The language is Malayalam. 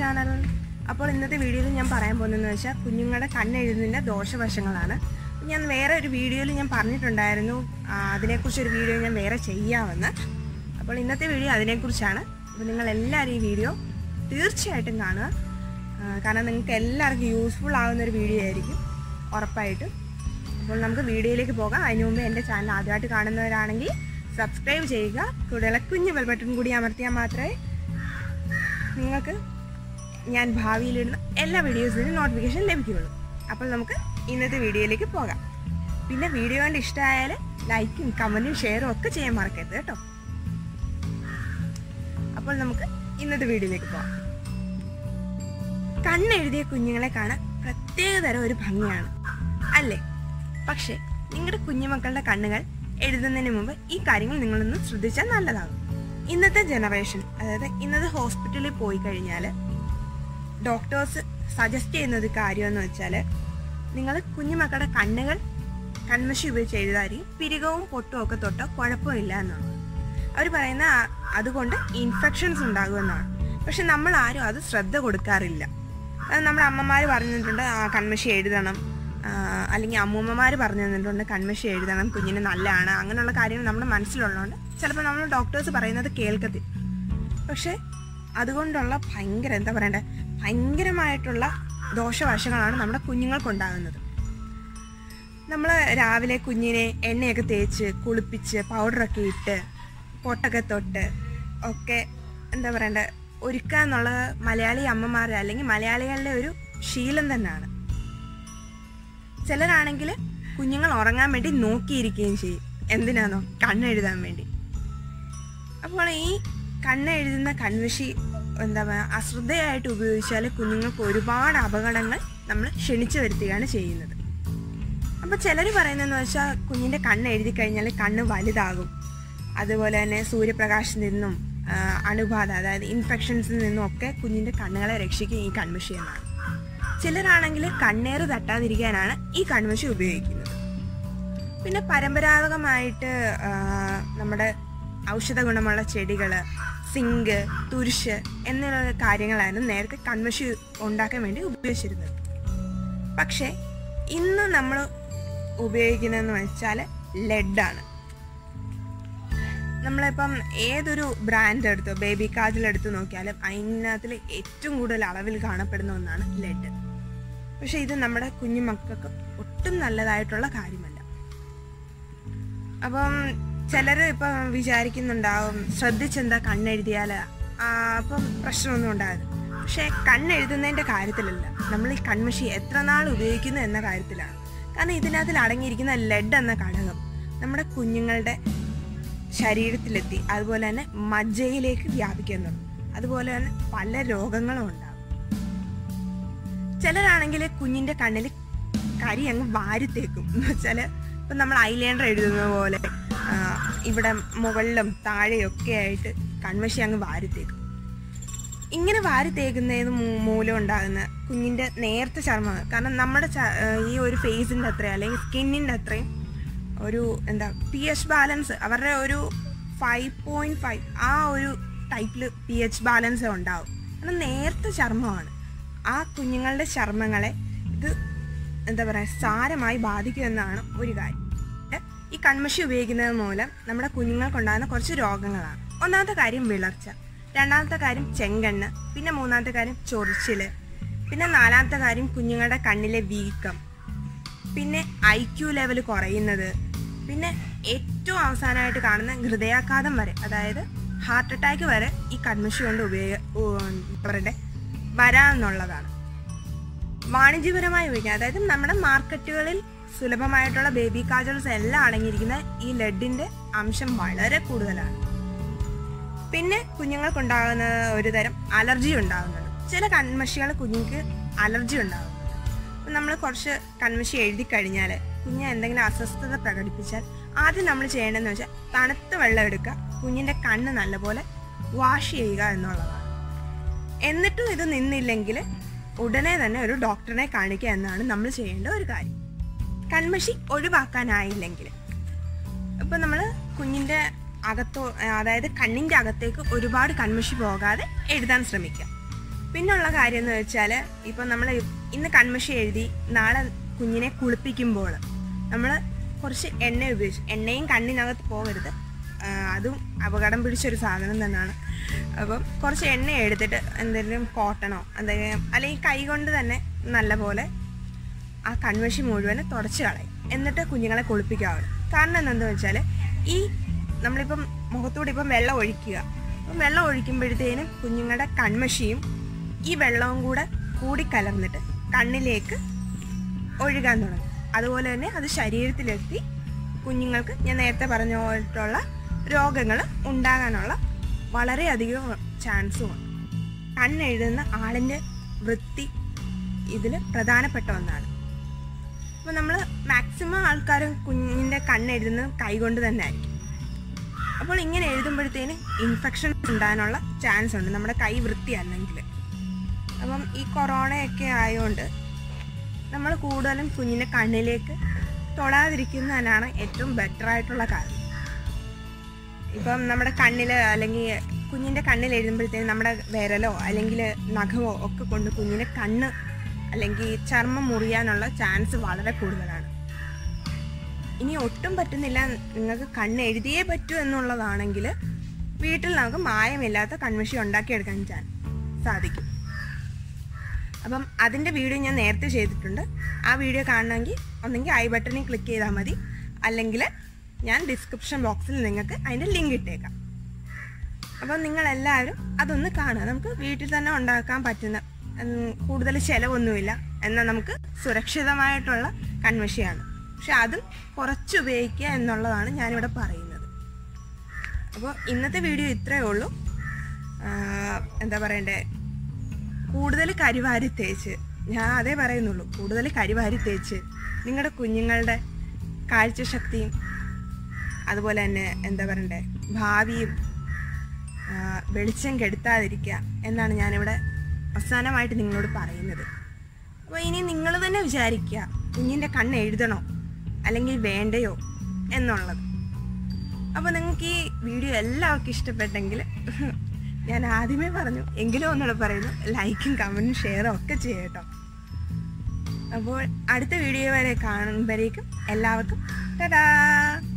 ചാനൽ അപ്പോൾ ഇന്നത്തെ വീഡിയോയിൽ ഞാൻ പറയാൻ പോകുന്നതെന്ന് വെച്ചാൽ കുഞ്ഞുങ്ങളുടെ കണ്ണെഴുതുന്നതിൻ്റെ ദോഷവശങ്ങളാണ് ഞാൻ വേറെ ഒരു വീഡിയോയിൽ ഞാൻ പറഞ്ഞിട്ടുണ്ടായിരുന്നു ആ, അതിനെക്കുറിച്ച് ഒരു വീഡിയോ ഞാൻ വേറെ ചെയ്യാമെന്ന് അപ്പോൾ ഇന്നത്തെ വീഡിയോ അതിനെക്കുറിച്ചാണ് അപ്പോൾ നിങ്ങൾ എല്ലാവരും ഈ വീഡിയോ തീർച്ചയായിട്ടും കാണുക ആ, കാരണം നിങ്ങൾക്ക് എല്ലാവർക്കും യൂസ്ഫുൾ ആകുന്ന ഒരു വീഡിയോ ആയിരിക്കും ഉറപ്പായിട്ടും അപ്പോൾ നമുക്ക് വീഡിയോയിലേക്ക് പോകാം അതിനു മുമ്പ് എൻ്റെ ചാനൽ ആദ്യമായിട്ട് കാണുന്നവരാണെങ്കിൽ സബ്സ്ക്രൈബ് ചെയ്യുക കൂടുതൽ കുഞ്ഞു ബെൽ ബട്ടൺ കൂടി അമർത്തിയാൽ മാത്രമേ നിങ്ങൾക്ക് ഞാൻ ഭാവിയിലിടുന്ന എല്ലാ വീഡിയോസിനും നോട്ടിഫിക്കേഷൻ ലഭിക്കുകയുള്ളൂ അപ്പോൾ നമുക്ക് ഇന്നത്തെ വീഡിയോയിലേക്ക് പോകാം പിന്നെ വീഡിയോ കണ്ട് ഇഷ്ടമായാൽ ലൈക്കും കമൻറ്റും ഷെയറും ഒക്കെ ചെയ്യാൻ മറക്കരുത് കേട്ടോ അപ്പോൾ നമുക്ക് ഇന്നത്തെ വീഡിയോയിലേക്ക് പോകാം കണ്ണെഴുതിയ കുഞ്ഞുങ്ങളെ കാണാൻ പ്രത്യേക തരം ഒരു ഭംഗിയാണ് അല്ലേ പക്ഷേ നിങ്ങളുടെ കുഞ്ഞുമക്കളുടെ കണ്ണുകൾ എഴുതുന്നതിന് മുമ്പ് ഈ കാര്യങ്ങൾ നിങ്ങളൊന്ന് ശ്രദ്ധിച്ചാൽ നല്ലതാകും ഇന്നത്തെ ജനറേഷൻ അതായത് ഇന്നത്തെ ഹോസ്പിറ്റലിൽ പോയി കഴിഞ്ഞാൽ ഡോക്ടേഴ്സ് സജസ്റ്റ് ചെയ്യുന്ന ഒരു കാര്യം എന്ന് വെച്ചാൽ നിങ്ങൾ കുഞ്ഞുമക്കളുടെ കണ്ണുകൾ കൺമഷി ഉപയോഗിച്ച് എഴുതാതിരിക്കും പിരികവും പൊട്ടും ഒക്കെ തൊട്ടോ കുഴപ്പമില്ല എന്നാണ് അവർ പറയുന്ന ആ- അതുകൊണ്ട് ഇൻഫെക്ഷൻസ് ഉണ്ടാകുമെന്നാണ് പക്ഷെ നമ്മൾ ആരും അത് ശ്രദ്ധ കൊടുക്കാറില്ല അത് നമ്മുടെ അമ്മമാർ പറഞ്ഞു തന്നിട്ടുണ്ട് ആ കൺമഷി എഴുതണം ആ, അല്ലെങ്കിൽ അമ്മൂമ്മമാർ പറഞ്ഞു തന്നിട്ടുണ്ട് കൺമഷി എഴുതണം കുഞ്ഞിന് നല്ലതാണ് അങ്ങനെയുള്ള കാര്യങ്ങൾ നമ്മുടെ മനസ്സിലുള്ളതുകൊണ്ട് ചിലപ്പോൾ നമ്മൾ ഡോക്ടേഴ്സ് പറയുന്നത് കേൾക്കത്തില്ല പക്ഷെ അതുകൊണ്ടുള്ള ഭയങ്കര എന്താ പറയണ്ടേ ഭയങ്കരമായിട്ടുള്ള ദോഷവശങ്ങളാണ് നമ്മുടെ കുഞ്ഞുങ്ങൾക്കുണ്ടാകുന്നത് നമ്മൾ രാവിലെ കുഞ്ഞിനെ എണ്ണയൊക്കെ തേച്ച് കുളിപ്പിച്ച് പൗഡറൊക്കെ ഇട്ട് പൊട്ടൊക്കെ തൊട്ട് ഒക്കെ എന്താ പറയണ്ടേ ഒരുക്കുക എന്നുള്ളത് മലയാളി അമ്മമാരുടെ അല്ലെങ്കിൽ മലയാളികളുടെ ഒരു ശീലം തന്നെയാണ് ചിലരാണെങ്കിൽ കുഞ്ഞുങ്ങൾ ഉറങ്ങാൻ വേണ്ടി നോക്കിയിരിക്കുകയും ചെയ്യും എന്തിനാണോ കണ്ണെഴുതാൻ വേണ്ടി അപ്പോൾ ഈ കണ്ണെഴുതുന്ന കൺവശി എന്താ പറയുക അശ്രദ്ധയായിട്ട് ഉപയോഗിച്ചാൽ കുഞ്ഞുങ്ങൾക്ക് ഒരുപാട് അപകടങ്ങൾ നമ്മൾ ക്ഷണിച്ചു വരുത്തുകയാണ് ചെയ്യുന്നത് അപ്പോൾ ചിലർ പറയുന്നതെന്ന് വെച്ചാൽ കുഞ്ഞിൻ്റെ കണ്ണ് എഴുതി കഴിഞ്ഞാൽ കണ്ണ് വലുതാകും അതുപോലെ തന്നെ സൂര്യപ്രകാശത്തിൽ നിന്നും ആ, അണുബാധ അതായത് ഇൻഫെക്ഷൻസിൽ നിന്നും ഒക്കെ കുഞ്ഞിൻ്റെ കണ്ണുകളെ രക്ഷിക്കും ഈ കൺമഷി എന്നാണ് ചിലരാണെങ്കിൽ കണ്ണേറ് തട്ടാതിരിക്കാനാണ് ഈ കൺമഷി ഉപയോഗിക്കുന്നത് പിന്നെ പരമ്പരാഗതമായിട്ട് ആ, നമ്മുടെ ഔഷധ ഗുണമുള്ള ചെടികൾ സിങ്ക് തുരിശ് എന്നുള്ള കാര്യങ്ങളായിരുന്നു നേരത്തെ കൺമഷി ഉണ്ടാക്കാൻ വേണ്ടി ഉപയോഗിച്ചിരുന്നത് പക്ഷേ ഇന്ന് നമ്മൾ ഉപയോഗിക്കുന്നതെന്ന് വെച്ചാൽ ലെഡാണ് നമ്മളിപ്പം ഏതൊരു ബ്രാൻഡ് എടുത്തോ ബേബി കാജിൽ എടുത്ത് നോക്കിയാലും അതിനകത്തിൽ ഏറ്റവും കൂടുതൽ അളവിൽ കാണപ്പെടുന്ന ഒന്നാണ് ലെഡ് പക്ഷെ ഇത് നമ്മുടെ കുഞ്ഞു മക്കൾക്ക് ഒട്ടും നല്ലതായിട്ടുള്ള കാര്യമല്ല അപ്പം ചിലർ ഇപ്പം വിചാരിക്കുന്നുണ്ടാവും ശ്രദ്ധിച്ചെന്താ കണ്ണെഴുതിയാൽ അപ്പം പ്രശ്നമൊന്നും ഉണ്ടാകും പക്ഷേ കണ്ണെഴുതുന്നതിൻ്റെ കാര്യത്തിലല്ല നമ്മൾ ഈ കൺമഷി എത്ര നാൾ ഉപയോഗിക്കുന്നു എന്ന കാര്യത്തിലാണ് കാരണം ഇതിനകത്തിൽ അടങ്ങിയിരിക്കുന്ന ലെഡ് എന്ന ഘടകം നമ്മുടെ കുഞ്ഞുങ്ങളുടെ ശരീരത്തിലെത്തി അതുപോലെ തന്നെ മജ്ജയിലേക്ക് വ്യാപിക്കുന്നുണ്ട് അതുപോലെ തന്നെ പല രോഗങ്ങളും ഉണ്ടാകും ചിലരാണെങ്കിൽ കുഞ്ഞിന്റെ കണ്ണിൽ കരി അങ്ങ് വാരിത്തേക്കും എന്ന് വെച്ചാൽ ഇപ്പം നമ്മൾ ഐലൈനർ എഴുതുന്ന പോലെ ആ, ഇവിടെ മുകളിലും താഴെയൊക്കെ ആയിട്ട് കൺമഷി അങ്ങ് വാരിത്തേക്കും ഇങ്ങനെ വാരി തേക്കുന്നതിന് മൂ- മൂലം ഉണ്ടാകുന്ന കുഞ്ഞിൻ്റെ നേർത്ത ചർമ്മം കാരണം നമ്മുടെ ച- ആ, ഈ ഒരു ഫേസിൻ്റെ അത്രയും അല്ലെങ്കിൽ സ്കിന്നിൻ്റെ അത്രയും ഒരു എന്താ പി എച്ച് ബാലൻസ് അവരുടെ ഒരു ഫൈവ് പോയിൻറ്റ് ഫൈവ് ആ ഒരു ടൈപ്പിൽ പി എച്ച് ബാലൻസ് ഉണ്ടാവും കാരണം നേർത്ത ചർമ്മമാണ് ആ കുഞ്ഞുങ്ങളുടെ ചർമ്മങ്ങളെ ഇത് എന്താ പറയുക സാരമായി ബാധിക്കുമെന്നാണ് ഒരു കാര്യം ഈ കൺമഷി ഉപയോഗിക്കുന്നത് മൂലം നമ്മുടെ കുഞ്ഞുങ്ങൾക്കുണ്ടാകുന്ന കുറച്ച് രോഗങ്ങളാണ് ഒന്നാമത്തെ കാര്യം വിളർച്ച രണ്ടാമത്തെ കാര്യം ചെങ്കണ്ണ് പിന്നെ മൂന്നാമത്തെ കാര്യം ചൊറിച്ചിൽ പിന്നെ നാലാമത്തെ കാര്യം കുഞ്ഞുങ്ങളുടെ കണ്ണിലെ വീക്കം പിന്നെ ഐ ക്യു ലെവൽ കുറയുന്നത് പിന്നെ ഏറ്റവും അവസാനമായിട്ട് കാണുന്ന ഹൃദയാഘാതം വരെ അതായത് ഹാർട്ട് അറ്റാക്ക് വരെ ഈ കൺമഷി കൊണ്ട് ഉപയോഗ ഉ- എന്താ പറയണ്ടേ വരാമെന്നുള്ളതാണ് വാണിജ്യപരമായി ഉപയോഗിക്കാം അതായത് നമ്മുടെ മാർക്കറ്റുകളിൽ സുലഭമായിട്ടുള്ള ബേബി കാജൽസ് എല്ലാം അടങ്ങിയിരിക്കുന്ന ഈ ലെഡിന്റെ അംശം വളരെ കൂടുതലാണ് പിന്നെ കുഞ്ഞുങ്ങൾക്കുണ്ടാകുന്ന ഒരു തരം അലർജി ഉണ്ടാകുന്നുണ്ട് ചില കൺമഷികൾ കുഞ്ഞുങ്ങൾക്ക് അലർജി ഉണ്ടാകുന്നുണ്ട് അപ്പം നമ്മൾ കുറച്ച് കൺമഷി എഴുതി കഴിഞ്ഞാൽ കുഞ്ഞ് എന്തെങ്കിലും അസ്വസ്ഥത പ്രകടിപ്പിച്ചാൽ ആദ്യം നമ്മൾ ചെയ്യേണ്ടതെന്ന് വെച്ചാൽ തണുത്ത വെള്ളം എടുക്കുക കുഞ്ഞിൻ്റെ കണ്ണ് നല്ലപോലെ വാഷ് ചെയ്യുക എന്നുള്ളതാണ് എന്നിട്ടും ഇത് നിന്നില്ലെങ്കിൽ ഉടനെ തന്നെ ഒരു ഡോക്ടറിനെ കാണിക്കുക എന്നാണ് നമ്മൾ ചെയ്യേണ്ട ഒരു കാര്യം കൺമഷി ഒഴിവാക്കാനായില്ലെങ്കിൽ ഇപ്പം നമ്മൾ കുഞ്ഞിൻ്റെ അകത്തോ അതായത് കണ്ണിൻ്റെ അകത്തേക്ക് ഒരുപാട് കൺമഷി പോകാതെ എഴുതാൻ ശ്രമിക്കുക പിന്നുള്ള കാര്യം എന്ന് വെച്ചാൽ ഇപ്പം നമ്മൾ ഇന്ന് കൺമഷി എഴുതി നാളെ കുഞ്ഞിനെ കുളിപ്പിക്കുമ്പോൾ നമ്മൾ കുറച്ച് എണ്ണ ഉപയോഗിച്ച് എണ്ണയും കണ്ണിനകത്ത് പോകരുത് ആ, അതും അപകടം പിടിച്ചൊരു സാധനം തന്നെയാണ് അപ്പം കുറച്ച് എണ്ണ എടുത്തിട്ട് എന്തെങ്കിലും കോട്ടണോ എന്തെങ്കിലും അല്ലെങ്കിൽ കൈ കൊണ്ട് തന്നെ നല്ലപോലെ ആ കൺവശി മുഴുവൻ തുടച്ച് കളയും എന്നിട്ട് കുഞ്ഞുങ്ങളെ കുളിപ്പിക്കാവുള്ളൂ കാരണം എന്താണെന്ന് വെച്ചാൽ ഈ നമ്മളിപ്പം മുഖത്തൂടെ ഇപ്പം വെള്ളം ഒഴിക്കുക അപ്പം വെള്ളം ഒഴിക്കുമ്പോഴത്തേനും കുഞ്ഞുങ്ങളുടെ കൺമഷിയും ഈ വെള്ളവും കൂടെ കൂടിക്കലർന്നിട്ട് കണ്ണിലേക്ക് ഒഴുകാൻ തുടങ്ങും അതുപോലെ തന്നെ അത് ശരീരത്തിലെത്തി കുഞ്ഞുങ്ങൾക്ക് ഞാൻ നേരത്തെ പറഞ്ഞ പോയിട്ടുള്ള രോഗങ്ങൾ ഉണ്ടാകാനുള്ള വളരെയധികം ചാൻസുമുണ്ട് കണ്ണെഴുതുന്ന ആളിൻ്റെ വൃത്തി ഇതിൽ പ്രധാനപ്പെട്ട ഒന്നാണ് അപ്പോൾ നമ്മൾ മാക്സിമം ആൾക്കാരും കുഞ്ഞിൻ്റെ കണ്ണെഴുതുന്നത് കൈകൊണ്ട് തന്നെ ആയിരിക്കും അപ്പോൾ ഇങ്ങനെ എഴുതുമ്പോഴത്തേന് ഇൻഫെക്ഷൻ ഉണ്ടാകാനുള്ള ചാൻസ് ഉണ്ട് നമ്മുടെ കൈ വൃത്തിയല്ലെങ്കിൽ അപ്പം ഈ കൊറോണയൊക്കെ ആയതുകൊണ്ട് നമ്മൾ കൂടുതലും കുഞ്ഞിൻ്റെ കണ്ണിലേക്ക് തൊടാതിരിക്കുന്നതിനാണ് ഏറ്റവും ബെറ്റർ ആയിട്ടുള്ള കാര്യം ഇപ്പം നമ്മുടെ കണ്ണിൽ അല്ലെങ്കിൽ കുഞ്ഞിൻ്റെ കണ്ണിൽ എഴുതുമ്പോഴത്തേനും നമ്മുടെ വിരലോ അല്ലെങ്കിൽ നഖമോ ഒക്കെ കൊണ്ട് കുഞ്ഞിൻ്റെ കണ്ണ് അല്ലെങ്കിൽ ചർമ്മം മുറിയാനുള്ള ചാൻസ് വളരെ കൂടുതലാണ് ഇനി ഒട്ടും പറ്റുന്നില്ല നിങ്ങൾക്ക് കണ്ണ് എഴുതിയേ പറ്റൂ എന്നുള്ളതാണെങ്കിൽ വീട്ടിൽ നമുക്ക് മായമില്ലാത്ത കൺമഷി ഉണ്ടാക്കിയെടുക്കാൻ ചാൻ സാധിക്കും അപ്പം അതിൻ്റെ വീഡിയോ ഞാൻ നേരത്തെ ചെയ്തിട്ടുണ്ട് ആ വീഡിയോ കാണണമെങ്കിൽ ഒന്നെങ്കിൽ ഐ ബട്ടണിൽ ക്ലിക്ക് ചെയ്താൽ മതി അല്ലെങ്കിൽ ഞാൻ ഡിസ്ക്രിപ്ഷൻ ബോക്സിൽ നിങ്ങൾക്ക് അതിൻ്റെ ലിങ്ക് ഇട്ടേക്കാം അപ്പം നിങ്ങളെല്ലാവരും അതൊന്ന് കാണുക നമുക്ക് വീട്ടിൽ തന്നെ ഉണ്ടാക്കാൻ പറ്റുന്ന ഉം, കൂടുതൽ ചിലവൊന്നുമില്ല എന്നാൽ നമുക്ക് സുരക്ഷിതമായിട്ടുള്ള കൺവശിയാണ് പക്ഷെ അതും കുറച്ച് ഉപയോഗിക്കുക എന്നുള്ളതാണ് ഞാനിവിടെ പറയുന്നത് അപ്പോൾ ഇന്നത്തെ വീഡിയോ ഇത്രയേ ഉള്ളൂ ആഹ്, എന്താ പറയണ്ടേ കൂടുതൽ കരിവാരി തേച്ച് ഞാൻ അതേ പറയുന്നുള്ളൂ കൂടുതൽ കരിവാരി തേച്ച് നിങ്ങളുടെ കുഞ്ഞുങ്ങളുടെ കാഴ്ചശക്തിയും അതുപോലെ തന്നെ എന്താ പറയണ്ടേ ഭാവിയും ആ, വെളിച്ചം കെടുത്താതിരിക്കുക എന്നാണ് ഞാനിവിടെ അവസാനമായിട്ട് നിങ്ങളോട് പറയുന്നത് അപ്പോൾ ഇനി നിങ്ങൾ തന്നെ വിചാരിക്കുക കുഞ്ഞിൻ്റെ കണ്ണ് എഴുതണോ അല്ലെങ്കിൽ വേണ്ടയോ എന്നുള്ളത് അപ്പോൾ നിങ്ങൾക്ക് ഈ വീഡിയോ എല്ലാവർക്കും ഇഷ്ടപ്പെട്ടെങ്കിൽ ഞാൻ ആദ്യമേ പറഞ്ഞു എങ്കിലും ഒന്നുകൂടെ പറയുന്നു ലൈക്കും കമൻറ്റും ഷെയറും ഒക്കെ ചെയ്യട്ടോ അപ്പോൾ അടുത്ത വീഡിയോ വരെ കാണുമ്പോഴേക്കും എല്ലാവർക്കും ടാ